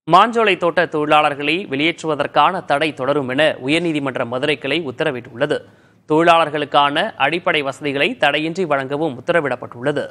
மாஞ்சோலை தோட்ட தொழிலாளர்களை வெளியேற்றுவதற்கான தடை தொடரும் என உயர்நீதிமன்ற மதுரை கிளை உத்தரவிட்டுள்ளது தொழிலாளர்களுக்கான அடிப்படை வசதிகளை தடையின்றி வழங்கவும் உத்தரவிடப்பட்டுள்ளது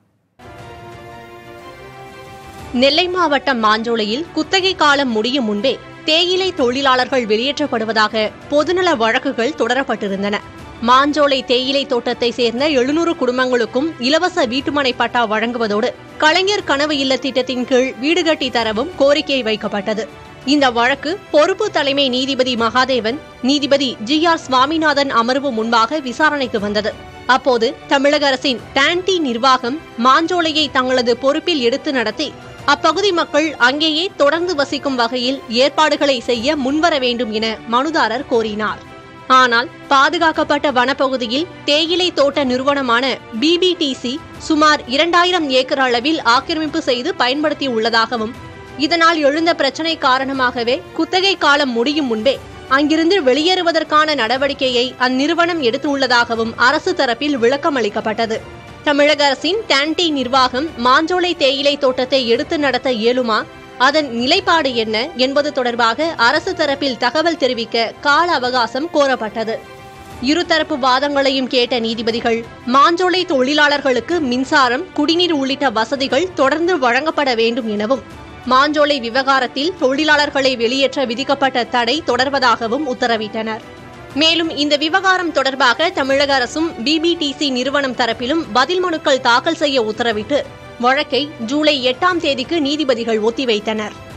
நெல்லை மாவட்டம் மாஞ்சோலையில் குத்தகை காலம் முடியும் முன்பே தேயிலை தொழிலாளர்கள் வெளியேற்றப்படுவதாக பொதுநல வழக்குகள் தொடரப்பட்டிருந்தன மாஞ்சோலை தேயிலை தோட்டத்தை சேர்ந்த எழுநூறு குடும்பங்களுக்கும் இலவச வீட்டுமனை பட்டா வழங்குவதோடு கலைஞர் கனவு இல்ல திட்டத்தின் கீழ் வீடு கட்டி தரவும் கோரிக்கை வைக்கப்பட்டது இந்த வழக்கு பொறுப்பு தலைமை நீதிபதி மகாதேவன் நீதிபதி ஜி ஆர் சுவாமிநாதன் அமர்வு முன்பாக விசாரணைக்கு வந்தது அப்போது தமிழக அரசின் டான்டி நிர்வாகம் மாஞ்சோலையை தங்களது பொறுப்பில் எடுத்து நடத்தி அப்பகுதி மக்கள் அங்கேயே தொடர்ந்து வசிக்கும் வகையில் ஏற்பாடுகளை செய்ய முன்வர வேண்டும் என மனுதாரர் கோரினார் ஆனால் பாதுகாக்கப்பட்ட வனப்பகுதியில் தேயிலை தோட்ட நிறுவனமான பிபிடிசி சுமார் இரண்டாயிரம் ஏக்கர் அளவில் ஆக்கிரமிப்பு செய்து பயன்படுத்தி உள்ளதாகவும் இதனால் எழுந்த பிரச்சனை காரணமாகவே குத்தகை காலம் முடியும் முன்பே அங்கிருந்து வெளியேறுவதற்கான நடவடிக்கையை அந்நிறுவனம் எடுத்துள்ளதாகவும் அரசு தரப்பில் விளக்கம் அளிக்கப்பட்டது தமிழக அரசின் டான்டி நிர்வாகம் மாஞ்சோலை தேயிலை தோட்டத்தை எடுத்து நடத்த இயலுமா அதன் நிலைப்பாடு என்ன என்பது தொடர்பாக அரசு தரப்பில் தகவல் தெரிவிக்க கால அவகாசம் கோரப்பட்டது இருதரப்பு வாதங்களையும் கேட்ட நீதிபதிகள் மாஞ்சோலை தொழிலாளர்களுக்கு மின்சாரம் குடிநீர் உள்ளிட்ட வசதிகள் தொடர்ந்து வழங்கப்பட வேண்டும் எனவும் மாஞ்சோலை விவகாரத்தில் தொழிலாளர்களை வெளியேற்ற விதிக்கப்பட்ட தடை தொடர்வதாகவும் உத்தரவிட்டனர் மேலும் இந்த விவகாரம் தொடர்பாக தமிழக அரசும் பிபிடிசி நிறுவனம் தரப்பிலும் பதில் மனுக்கள் தாக்கல் செய்ய உத்தரவிட்டு வழக்கை ஜூலை எட்டாம் தேதிக்கு நீதிபதிகள் ஒத்திவைத்தனர்